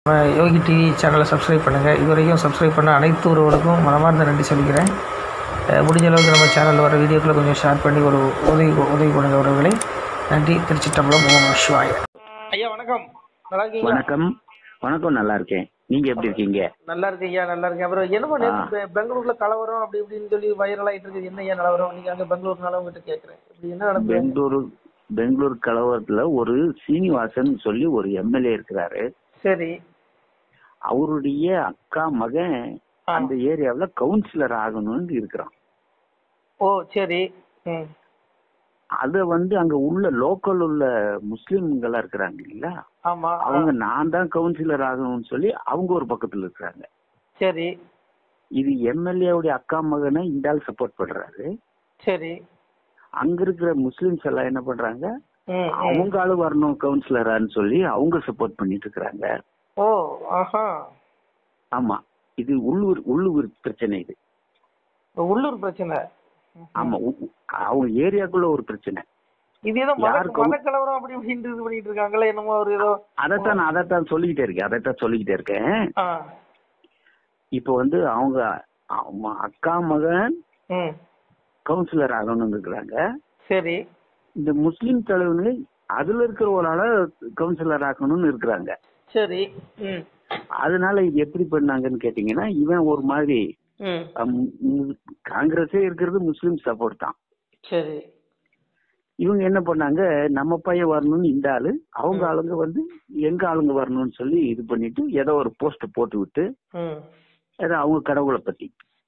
நம்ம யோகி டிவி சேனலை சப்ஸ்கிரைப் பண்ணுங்கள் இது வரைக்கும் சப்ஸ்கிரைப் பண்ண அனைத்து உறவுகளுக்கும் மனமார்ந்த நன்றி சொல்லிக்கிறேன் அஹ் முடிஞ்ச அளவுக்கு நம்ம சேனலில் வர வீடியோக்களை கொஞ்சம் ஷேர் பண்ணி ஒரு உதவி உதவி பண்ணுங்க உறவுகளை நன்றி திருச்சிட்டம்பலம் ஓம் நம சிவாய ஐயா வணக்கம் நல்லா இருக்கீங்களா வணக்கம் வணக்கம் நல்லா இருக்கேன் நீங்க எப்படி இருக்கீங்க நல்லா இருக்கு ஐயா நல்லா இருக்கேன் அப்புறம் என்னமோ நேத்து பெ- பெங்களூர்ல கலவரம் அப்படி இப்படின்னு சொல்லி வைரல் ஆயிட்டு இருக்குது என்ன ஐயா நிலவரம் நீங்க அங்க பெங்களூர்னால உங்ககிட்ட கேட்கறேன் இப்படி என்ன நடந்தது பெங்களூரு பெங்களூர் கலவரத்துல ஒரு சீனிவாசன் சொல்லி ஒரு எம்எல்ஏ இருக்கிறாரு சரி அவருடைய அக்கா மகன் ஆ. அந்த ஏரியாவுல கவுன்சிலர் ஆகணும்னு இருக்கிறான் ஓ சரி ம் அத வந்து அங்க உள்ள லோக்கல் உள்ள முஸ்லிம்களா இருக்கிறாங்க இல்லைங்களா ஆமா ஆ. அவங்க நான் தான் கவுன்சிலர் ஆகணும்னு சொல்லி அவங்க ஒரு பக்கத்துல இருக்கிறாங்க சரி இது எம்எல்ஏவுடைய அக்கா மகனை இந்த ஆள் சப்போர்ட் பண்றாரு சரி அங்க இருக்கிற முஸ்லிம்ஸ் எல்லாம் என்ன பண்றாங்க ம், ம். அவங்க ஆளு வரணும் கவுன்சிலரான்னு சொல்லி அவங்க சப்போர்ட் பண்ணிட்டு இருக்கிறாங்க ஓ ஆஹா ஆமா இது உள்ளூர் உள்ளூர் பிரச்சனை இது உள்ளூர் பிரச்சனை ஆமா உ- உ- அவங்க ஏரியாக்குள்ள ஒரு பிரச்சனை இது ஏதோ மத யாருக்கும்- மத கலவரம் அப்படி இப்படின்னு இது பண்ணிட்டு இருக்காங்களே என்னமோ ஒரு ஏதோ அதைத்தான் நான் அதைத்தான் சொல்லிக்கிட்டே இருக்கேன் அதைத்தான் சொல்லிக்கிட்டே இருக்கேன் ஆ இப்போ வந்து அவங்க அவங்க அக்கா மகன் ம் கவுன்சிலர் ஆகணும்னு இருக்கிறாங்க சரி இந்த முஸ்லிம் தலைவனுங்க அதுல இருக்கிற ஒரு ஆள கவுன்சிலர் ஆக்கணும்னு இருக்கிறாங்க சரி ம் அதனால இது எப்படி பண்ணாங்கன்னு கேட்டீங்கன்னா இவன் ஒரு மாதிரி ம் அம், ம், காங்கிரஸே இருக்கிறது முஸ்லிம் சப்போர்ட் தான் சரி இவங்க என்ன பண்ணாங்க நம்ம பையன் வரணும்னு இந்த ஆளு அவங்க ஆளுங்க வந்து எங்க ஆளுங்க வரணும்னு சொல்லி இது பண்ணிட்டு ஏதோ ஒரு போஸ்ட் போட்டு விட்டு ம் ஏதோ அவங்க கடவுளை பத்தி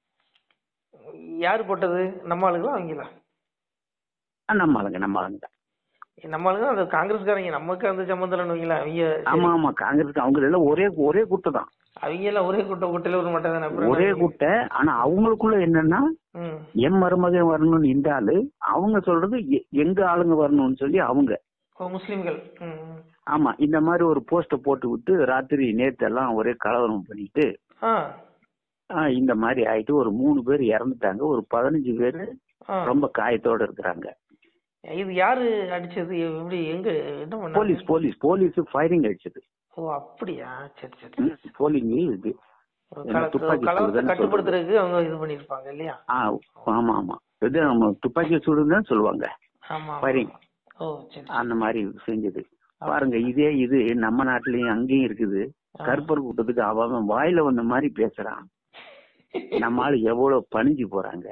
யார் போட்டது நம்ம ஆளுங்களா அவங்களா ஆ, நம்ம ஆளுங்க நம்ம ஆளுங்க தான். நம்ம ஆளுங்க அது காங்கிரஸ்காரங்க நமக்கு அந்த சம்மந்தம் இல்லைன்னு வைங்களேன் அவங்க ஆமா ஆமா காங்கிரஸ் அவங்க எல்லாம் ஒரே ஒரே கூட்டம் தான் அவங்க எல்லாம் ஒரே கூட்ட கூட்டையில ஒரு மட்டும் தானே அப்புறம் ஒரே என்ன? கூட்ட ஆனா அவங்களுக்குள்ள என்னன்னா ம் என் மருமகன் வரணும்னு இந்த ஆளு அவங்க சொல்றது எ- எங்க ஆளுங்க வரணும்னு சொல்லி அவங்க ஓ முஸ்லிம்கள் ம் ம். ஆமா இந்த மாதிரி ஒரு போஸ்ட போட்டு விட்டு ராத்திரி நேத்து எல்லாம் ஒரே கலவரம் பண்ணிட்டு ஆ ஆ, இந்த மாதிரி ஆயிட்டு ஒரு மூணு பேர் இறந்துட்டாங்க ஒரு பதினஞ்சு பேர் ஆ ரொம்ப காயத்தோட இருக்கிறாங்க இது யாரு அடிச்சது எப்படி எங்க என்ன பண்ணாங்க போலீஸ் போலீஸ் போலீஸ் ஃபயரிங் அடிச்சது ஓ அப்படியா சரி சரி போலிங் இது ஒரு என்ன கல- துப்பாக்கி கலவரத்தை சூடுதான்னு கட்டுப்படுத்துறதுக்கு அவங்க இது பண்ணிருப்பாங்க இல்லையா ஆ ஆமா ஆமா இது நம்ம துப்பாக்கி சூடுன்னு சொல்லுவாங்க ஆமா Firing. ஓ சரி அந்த மாதிரி செஞ்சது பாருங்க இதே இது நம்ம நாட்டிலயும் அங்கேயும் இருக்குது கருப்பர் கூட்டத்துக்கு அவன் வாயில வந்த மாதிரி பேசுறான் நம்ம ஆளு எவ்வளவு பணிஞ்சு போறாங்க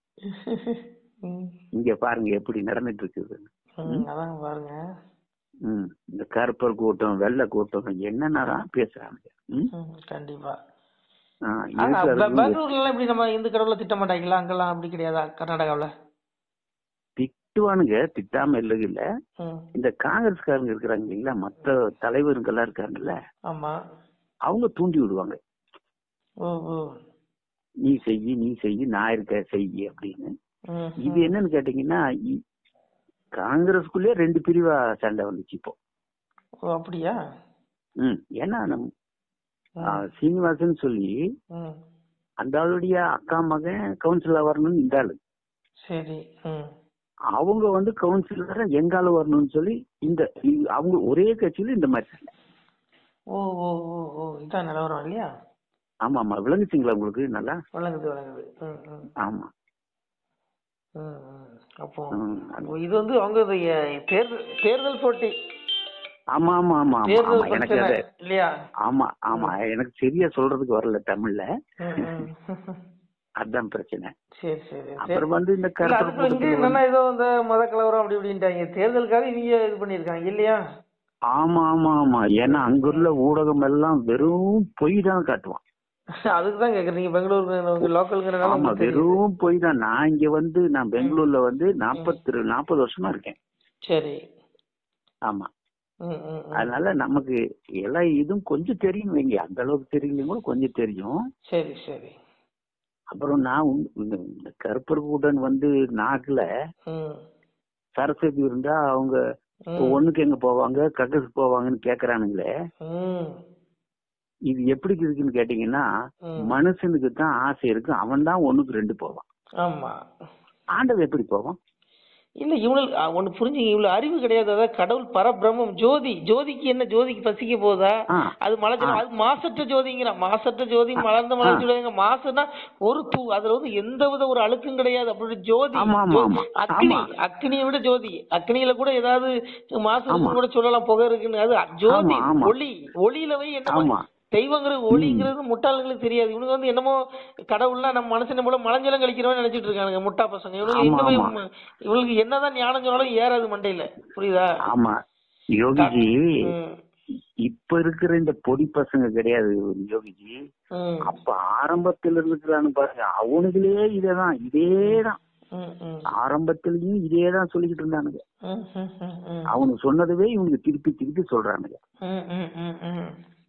ம், இங்க பாருங்க எப்படி நடந்துட்டு இருக்குது ம், அதான் பாருங்க ம் இந்த கருப்பர் கூட்டம் வெள்ளை கூட்டம் என்னென்னதான் பேசுறாங்க ம்? ம், கண்டிப்பா ஆ, ஆனா, இருக்கிறது பெ- பெங்களூர்ல எல்லாம் இப்படி நம்ம இந்து கடவுளை திட்ட மாட்டாங்களா அங்கெல்லாம் அப்படி கிடையாதா கர்நாடகாவுல திட்டுவானுங்க திட்டாம இல்லை இல்ல ம், இந்த காங்கிரஸ்காரங்க இருக்கிறாங்க இல்லைங்களா மத்த தலைவருங்கெல்லாம் இருக்காங்கல்ல ஆமா அவங்க தூண்டி விடுவாங்க ஓ ஓ நீ செய்யி நீ செய்யி நான் இருக்க செய்யி அப்படின்னு ம், இது என்னன்னு கேட்டீங்கன்னா இ- காங்கிரஸ்குள்ளே ரெண்டு பிரிவா சண்டை வந்துச்சு இப்போ ஓ அப்படியா ம் ஏன்னா நம் ஆ, சீனிவாசன் சொல்லி ம் அந்த ஆளுடைய அக்கா மகன் கவுன்சிலர் வரணும்னு இந்த ஆளு சரி ம் அவங்க வந்து கவுன்சிலரா எங்க ஆளு வரணும்னு சொல்லி இந்த இ- அவங்க ஒரே கட்சியில இந்த மாதிரி சண்டை ஓ ஓ ஓ ஓ இதான் நிலவரம் இல்லையா ஆமா ஆமா விளங்குச்சுங்களா உங்களுக்கு நல்லா விளங்குது விளங்குது ம் ம் ஆமா ம், ம். அப்போ ம். அப்போ இது வந்து அவங்க இது, எ, தேர்தல் தேர்தல் போட்டி ஆமா ஆமா ஆமா ஆமா தேர்தல் ஆமா எனக்கு பிரச்சனை அது இல்லையா ஆமா ஆமா எனக்கு சரியா சொல்றதுக்கு வரல தமிழ்ல ம், ம். அதான் பிரச்சனை சரி சரி சரி. அப்புறம் வந்து இந்த இல்ல, கருப்பு அதுக்கு இங்க என்னன்னா ஏதோ இந்த மத கலவரம் அப்படி இப்படின்ட்டாங்க தேர்தலுக்காக இவங்க இது பண்ணிருக்காங்க இல்லையா ஆமா ஆமா ஆமா ஏன்னா அங்குள்ள ஊடகம் எல்லாம் வெறும் பொய் தான் காட்டுவான் அதுக்கு தான் கேக்குறேன் நீங்க பெங்களூருக்கு லோக்கலுங்கிறனால ஆமா உங்களுக்கு தெரியும். வெறும் பொய் தான் நான் இங்க வந்து நான் பெங்களூர்ல வந்து நாற்பத்தி நாற்பது வருஷமா இருக்கேன் சரி ஆமா ம், ம், ம். அதனால நமக்கு எல்லாம் இதுவும் கொஞ்சம் தெரியும் வைங்க அந்த அளவுக்கு தெரியலையும் கூட கொஞ்சம் தெரியும் சரி சரி அப்புறம் நான் உங்க- இந்த இந்த கருப்பர் கூடன் வந்து நாக்குல ம் சரஸ்வதி இருந்தா அவங்க ம், ஒண்ணுக்கு எங்க போவாங்க கக்கஸுக்கு போவாங்கன்னு கேக்குறானுங்களே ம் இது எப்படி இருக்குன்னு கேட்டீங்கன்னா ம். மனுஷனுக்கு தான் ஆசை இருக்கு அவன் தான் ஒண்ணுக்கு ரெண்டு போவான் ஆமா ஆண்டவன் எப்படி போவான் இல்ல இவனுக்கு ஒண்ணு புரிஞ்சுங்க இவ்வளவு அறிவு கிடையாது அதாவது கடவுள் பரபிரம்மம் ஜோதி ஜோதிக்கு என்ன ஜோதிக்கு பசிக்க போதா ஆ. அது மலர்ச்சி அது மாசற்ற ஜோதிங்கிறான் மாசற்ற ஜோதி மலர்ந்த மலர்ச்சி ஜோதிங்க மாசுனா ஒரு தூ அதுல வந்து எந்த வித ஒரு அழுக்கும் கிடையாது அப்படி ஜோதி ஆமா, ஆமா, ஜோ- ஆமா. அக்னி ஆமா. அக்னியை விட ஜோதி அக்னியில கூட ஏதாவது மாசு ஆமா. இருக்குன்னு கூட சொல்லலாம் புகை இருக்குன்னு அது ஜோதி ஆமா, ஆமா. ஒளி ஒளியில போய் என்ன ஆமா. தெய்வங்கிறது ஒளிங்கிறது முட்டாளுங்களுக்கு தெரியாது இவனுக்கு வந்து என்னமோ கடவுள்னா நம்ம மனுஷனை போல மலஞ்சலம் கழிக்கிறவன் நினைச்சிட்டு இருக்கானுங்க முட்டா பசங்க இவனுக்கு ஆமா, இன்னுமே ஆமா. இவனுக்கு என்னதான் ஞானம் சொன்னாலும் ஏறாது மண்டையில புரியுதா ஆமா யோகிஜி ம், இப்ப இருக்கிற இந்த பொடி பசங்க கிடையாது யோகிஜி ம், அப்ப ஆரம்பத்துல இருக்கிறான்னு பாருங்க அவனுங்களே இதேதான் இதேதான் ம், ம், ஆரம்பத்திலயும் இதேதான் சொல்லிக்கிட்டு இருந்தானுங்க ம், ம், ம், ம், அவனுக்கு சொன்னதுவே இவனுக்கு திருப்பி திருப்பி சொல்றானுங்க ம், ம், ம், ம்.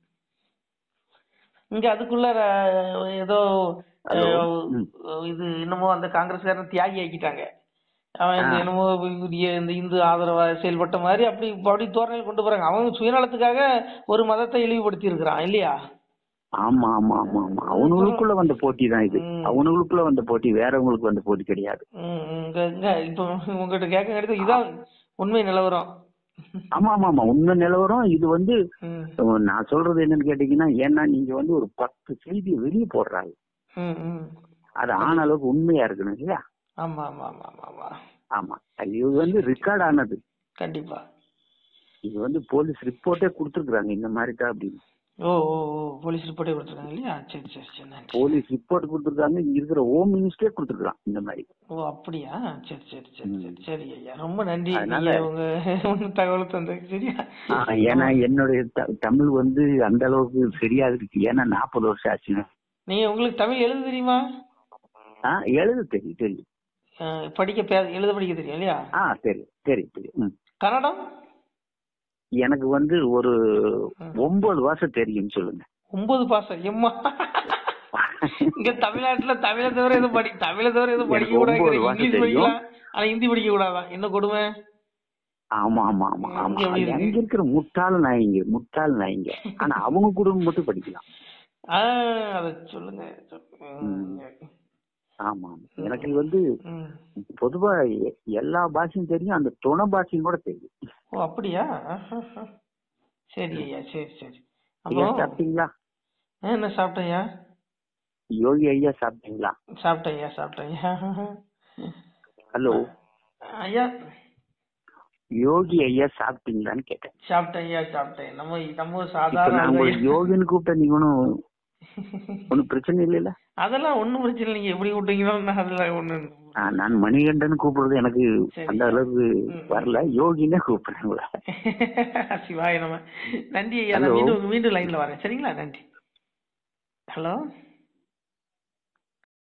இங்க அதுக்குள்ள அஹ், ஏதோ ஹலோ. அஹ், ம். இது என்னமோ அந்த காங்கிரஸ்காரன் தியாகி ஆக்கிட்டாங்க அவன் இந்த ஆ. என்னமோ இந்திய இந்த இந்து ஆதரவா செயல்பட்ட மாதிரி அப்படி அப்படி தோரணையில் கொண்டு போறாங்க அவன் சுயநலத்துக்காக ஒரு மதத்தை இழிவுபடுத்தி இருக்கிறான் இல்லையா ஆமா ஆமா ஆமா ஆமா அவனுங்களுக்குள்ள வந்த போட்டி தான் இது ம். அவனுங்களுக்குள்ள வந்த போட்டி வேறவங்களுக்கு வந்த போட்டி கிடையாது ம், ம், இங்க இங்க இப்போ உங்ககிட்ட கேட்க கிடையாது இதான் உண்மை நிலவரம் ஆமா ஆமா ஆமா உண்மை நிலவரம் இது வந்து ம், நான் சொல்றது என்னன்னு கேட்டீங்கன்னா ஏன்னா நீங்க வந்து ஒரு பத்து செய்தியை வெளியே போடுறாங்க ம், ம். அது ஆன அளவுக்கு உண்மையா இருக்கணும் இல்லையா ஆமா ஆமா ஆமா ஆமா ஆமா ஆமா அது இது வந்து ரெக்கார்ட் ஆனது கண்டிப்பா இது வந்து போலீஸ் ரிப்போர்ட்டே கொடுத்துருக்காங்க இந்த மாதிரி தான் அப்படின்னு ஓ ஓ ஓ போலீஸ் ரிப்போர்ட்டே கொடுத்துருக்காங்க இல்லையா சரி சரி சரி நன்றி போலீஸ் ரிப்போர்ட் கொடுத்துருக்காங்க இங்க இருக்கிற ஹோம் மினிஸ்டரே கொடுத்துருக்கான் இந்த மாதிரி ஓ அப்படியா சரி சரி சரி ம். சரி சரி ஐயா ரொம்ப நன்றி அதனால- நீங்க உங்க உங்க தகவல் தந்ததுக்கு சரியா ஆ, ஏன்னா என்னுடைய த- தமிழ் வந்து அந்த அளவுக்கு சரியா இருக்கு ஏன்னா நாற்பது வருஷம் ஆச்சுங்க நீங்க உங்களுக்கு தமிழ் எழுத தெரியுமா ஆ எழுத தெரியும் தெரியும் அஹ், படிக்க பே- எழுத படிக்க தெரியும் இல்லையா ஆ தெரியும் தெரியும் தெரியும் ம். கன்னடம் எனக்கு வந்து ஒரு ம். ஒன்பது வருஷம் தெரியும்னு சொல்லுங்க ஒன்பது பாசம் எம்மா இங்க தமிழ்நாட்டுல தமிழை தவிர எதுவும் படி தமிழை தவிர எதுவும் படிக்க எனக்கு கூடாது ஒன்பது வார்த்தை இங்கிலீஷ் தெரியும். படிக்கலாம் ஆனா ஹிந்தி படிக்க கூடாதான் என்ன கொடுமை ஆமா ஆமா ஆமா ஆமா இங்க எப்படி இருக்கு? அங்க இருக்கிற முட்டாள் நாய்ங்க முட்டாள் நாய்ங்க ஆனா அவங்க குடும்பம் மட்டும் படிக்கலாம் ஆஹ் அத சொல்லுங்க சொல்லுங்க. ஆமா ஆமா எனக்கு வந்து ம். பொதுவா எ- எல்லா பாஷையும் தெரியும் அந்த துணை பாஷையும் கூட தெரியும் ஓ அப்படியா ஆஹாஹா. சரி ஐயா சரி சரி ஐயா அப்புறம் சாப்பிட்டீங்களா ஆ, என்ன சாப்பிட்டேயா யோகி ஐயா சாப்பிட்டீங்களா சாப்பிட்டேன் ஐயா சாப்பிட்டேன் ஐயா ஹலோ ஐயா யோகி ஐயா சாப்பிட்டீங்களான்னு கேட்டேன் சாப்பிட்டேன் ஐயா சாப்பிட்டேன் நம்ம நம்ம இப்ப சாதாரண நான் ஆளு உங்களுக்கு ஐயா. யோகின்னு கூப்பிட்டா நீங்க ஒன்னும் ஒன்னும் பிரச்சனை இல்லைல்ல அதெல்லாம் ஒண்ணும் பிரச்சனை இல்லை நீங்க எப்படி விட்டீங்களோ நான் அதெல்லாம் ஒண்ணு ஆ, நான் மணிகண்டன் கூப்பிடுறது எனக்கு சரி. அந்த அளவுக்கு ம். வரல யோகினே கூப்பிடுறேன் உங்களை. சிவாய நம்ம நன்றி ஐயா நான் Hello. மீண்டும் மீண்டும் லைன்ல வரேன் சரிங்களா நன்றி ஹலோ